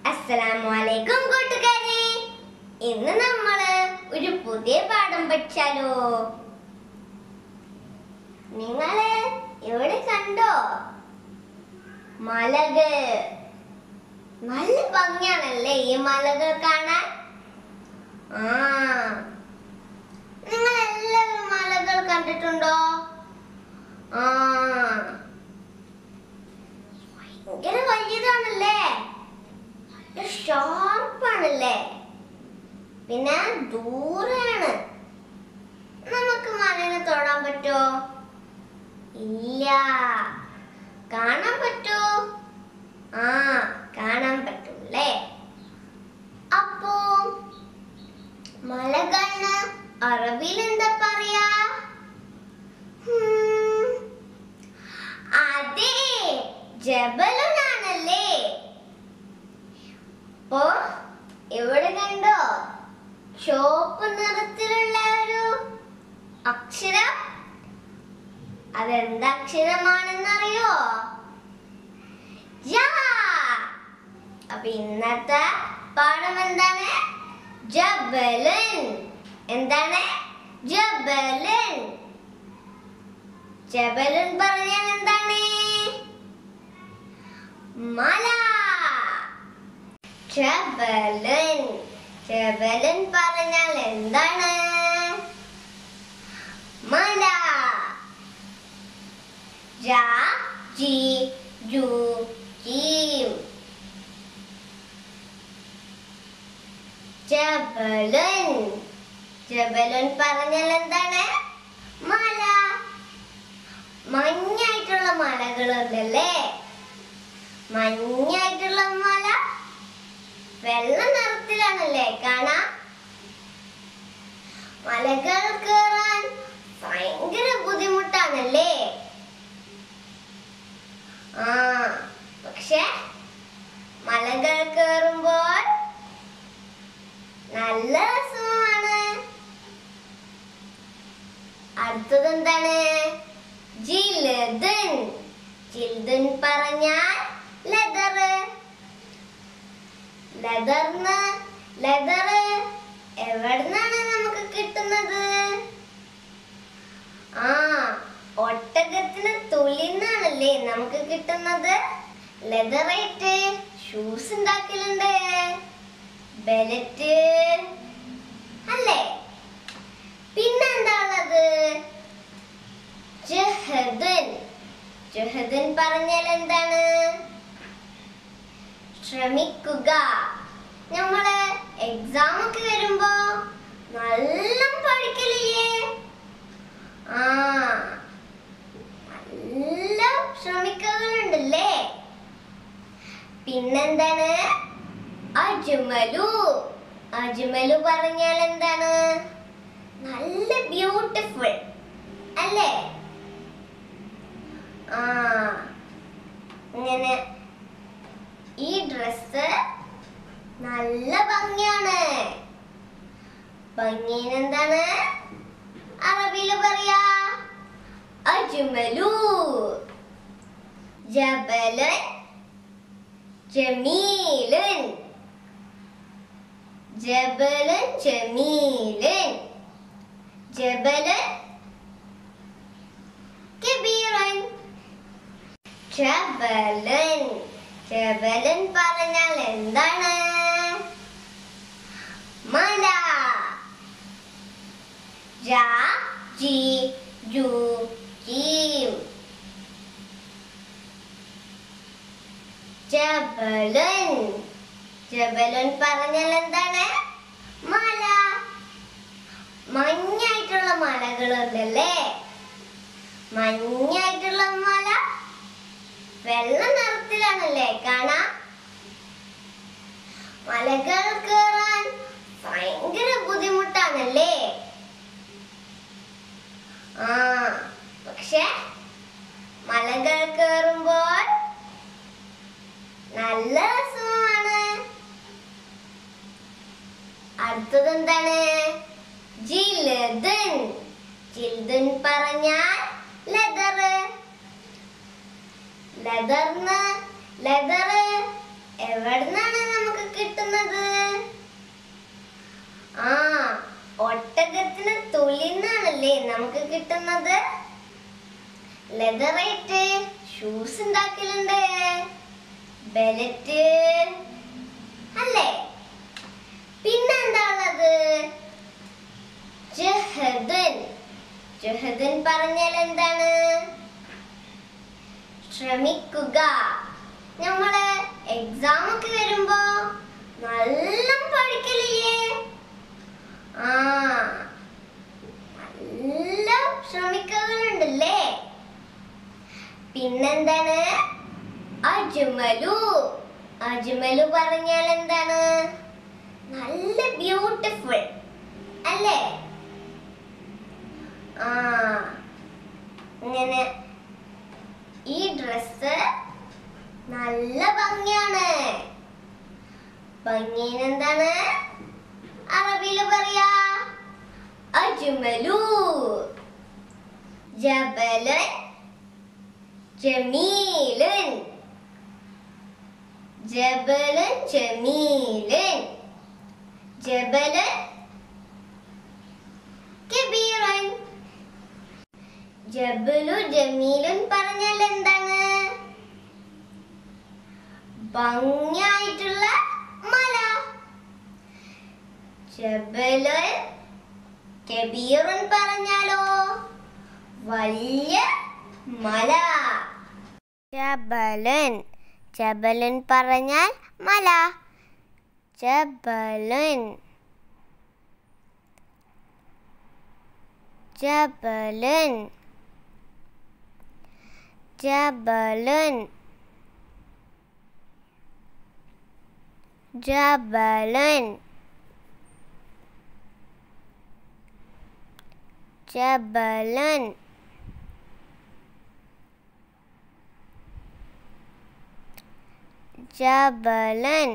അസ്സലാമു അലൈക്കും കൂട്ടുകാരെ ഇന്ന് നമ്മള് ഒരു പുതിയ പാഠം പഠിച്ചാലോ നിങ്ങള് ഇവിടെ കണ്ടോ മലകൾ നല്ല ഭംഗിയാണല്ലേ ഈ മലകൾ കാണാൻ ആ നിങ്ങൾ എല്ലാവരും മലകൾ കണ്ടിട്ടുണ്ടോ ആ ഭയങ്കര വലിയതാണല്ലേ നല്ല ഷാർപ്പാണല്ലേ പിന്നെ ദൂരെയാണ് നമുക്ക് മലനെ തൊടാൻ പറ്റോ ഇല്ല കാണാൻ പറ്റോ ആ കാണാൻ പറ്റൂല്ലേ അപ്പോ മലകളിന് അറബിയിൽ എന്താ പറയാ ഹും, അതെ ജബലുനാണല്ലേ അപ്പോ ഇവിടെ കണ്ടോ ചുവപ്പ് നിറത്തിലുള്ള ഒരു അക്ഷരം അതെന്ത് അക്ഷരമാണെന്നറിയോ യാ അപ്പൊ ഇന്നത്തെ പാഠം എന്താണ് ജബലൻ എന്താണ് ജബലൻ ജബലൻ പറഞ്ഞാൽ എന്താണ് മല ജബലൻ ജബലൻ പറഞ്ഞാൽ എന്താണ് മല ജ ജി ജു ജീം ജബലൻ ജബലൻ പറഞ്ഞാൽ എന്താണ് മല മഞ്ഞായിട്ടുള്ള മലകളുണ്ടല്ലേ മഞ്ഞായിട്ടുള്ള മല വെള്ള നിറത്തിലാണല്ലേ കാണാ മലകൾ കയറാൻ ഭയങ്കര ബുദ്ധിമുട്ടാണല്ലേ ആ പക്ഷെ മലകൾ കയറുമ്പോൾ നല്ല രസമാണ് അടുത്തത് എന്താണ് ജിൽദൻ ജിൽദൻ പറഞ്ഞാൽ ലെതർ ലെതർന്ന് ലെതർ എവിടുന്നാണ് നമുക്ക് കിട്ടുന്നത് ആ ഒട്ടകത്തിന് തൊലിന്നാണല്ലേ നമുക്ക് കിട്ടുന്നത് ലെതറായിട്ട് ഷൂസ് ഉണ്ടാക്കലുണ്ട് ബെലറ്റ് അല്ലേ പിന്നെന്താ ഉള്ളത് ജഹദൻ ജഹദൻ പറഞ്ഞാൽ എന്താണ് ശ്രമിക്കുക നമ്മള് എക്സാം ഒക്കെ വരുമ്പോ നല്ല പഠിക്കലില്ലേ ആ നല്ല ശ്രമിക്കുന്നുണ്ടല്ലേ പിന്നെന്താണ് അജ്മലു അജ്മലു പറഞ്ഞാൽ എന്താണ് നല്ല ബ്യൂട്ടിഫുൾ അല്ലേ ആ ഇങ്ങനെ ഈ ഡ്രസ് നല്ല ഭംഗിയാണ് ഭംഗിന് എന്താണ് അറബിയിൽ പറയാ അജ്മലു ജബലൻ ജമീലൻ ജബലൻ ജമീലൻ ജബലൻ കബീറൻ ജബലൻ ജബലൻ പറഞ്ഞാൽ എന്താണ് മല ജ ജി ജു ജീം ജബലൻ ജബലൻ പറഞ്ഞാൽ എന്താണ് മല മഞ്ഞായിട്ടുള്ള മലകളുണ്ടല്ലേ മഞ്ഞായിട്ടുള്ള മല വെള്ള നിറത്തിലാണല്ലേ കാണാ മലകൾ കയറാൻ ഭയങ്കര ബുദ്ധിമുട്ടാണല്ലേ ആ പക്ഷെ മലകൾ കയറുമ്പോൾ നല്ല രസമാണ് അടുത്തത് എന്താണ് ജിൽദൻ ജിൽദൻ പറഞ്ഞാൽ ലെതർ ലെതർന്ന് ലെതർ എവിടുന്നാണ് നമുക്ക് കിട്ടുന്നത് ആ ഒട്ടകത്തിന് തൊലിന്നാണല്ലേ നമുക്ക് കിട്ടുന്നത് ലെതറേറ്റ് ഷൂസ് ഉണ്ടാക്കലുണ്ട് ബെലറ്റ് അല്ലേ പിന്നെന്താ ഉള്ളത് ജഹദൻ ജഹദൻ പറഞ്ഞാൽ എന്താണ് ശ്രമിക്കുക നമ്മള് എക്സാം ഒക്കെ വരുമ്പോ നല്ല പഠിക്കലില്ലേ ആ നല്ല ശ്രമിക്കലുണ്ടല്ലേ പിന്നെന്താണ് അജ്മലു അജ്മലു പറഞ്ഞാൽ എന്താണ് നല്ല ബ്യൂട്ടിഫുൾ അല്ലേ ആ ഇങ്ങനെ ഈ ഡ്രസ് നല്ല ഭംഗിയാണ് ഭംഗിന് എന്താണ് അറബിയിൽ പറയാ അജ്മലു ജബലൻ ജമീലൻ ജബലൻ ജമീലൻ ജബലൻ കബീറൻ ജബലു ജമീലുൻ പറഞ്ഞാൽ എന്താണ് ഭംഗിയായിട്ടുള്ള മല ജബലുൻ കബീറുൻ പറഞ്ഞാലോ വലിയ മല ജബലുൻ ജബലുൻ പറഞ്ഞാൽ മല ജബലുൻ ജബലുൻ ജബലുൻ ജബലുൻ ജബലുൻ ജബലുൻ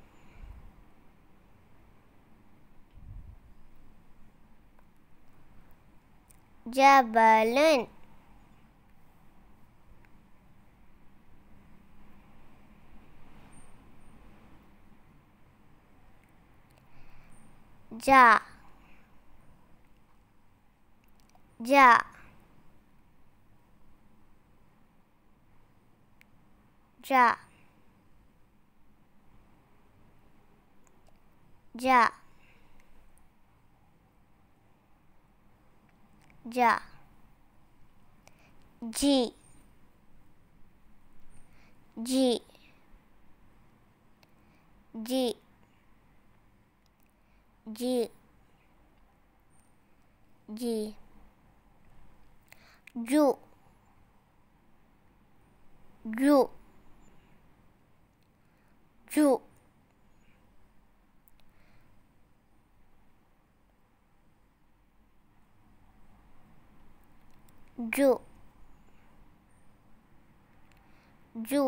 ജബലുൻ ജ ജ ജ ജ ജ ജി ജി ജി ജി ജി ജു ജു ജു ജു ജു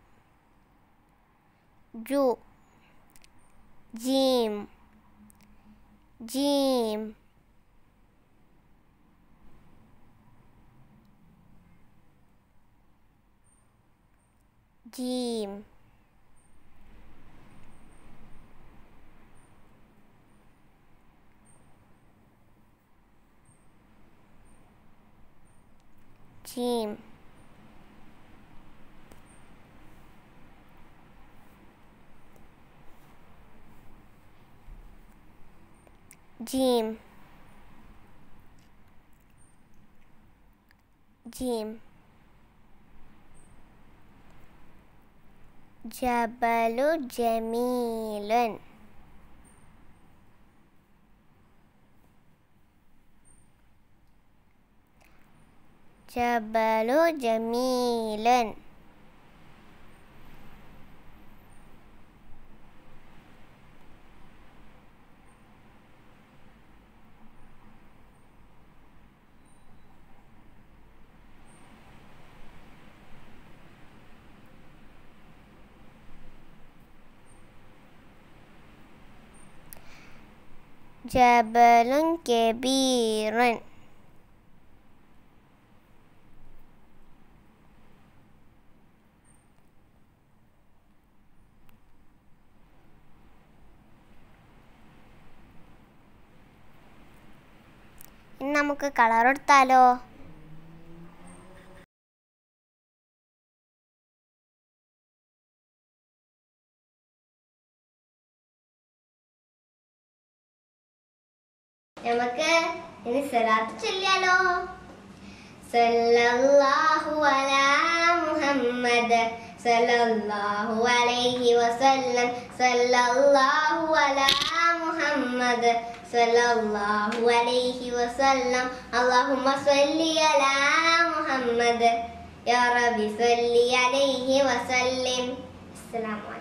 ജു ജീം ജീം ജീം ജീം ജീം ജീം ജബലു ജമീലൻ ജബലു ജമീലൻ ജബലുൻ കബീറൻ നമുക്ക് കളർ എടുത്താലോ നമുക്ക് ഇനി സലാത്ത് ചൊല്ലിയാലോ സല്ലല്ലാഹു അലാ മുഹമ്മദ് സല്ലല്ലാഹു അലൈഹി വസല്ലം സല്ലല്ലാഹു അലാ മുഹമ്മദ് സല്ലല്ലാഹു അലൈഹി വസല്ലം അല്ലാഹുമ്മ സല്ലി അലാ മുഹമ്മദ് യാ റബ്ബി സല്ലി അലൈഹി വസല്ലം അസ്സലാമു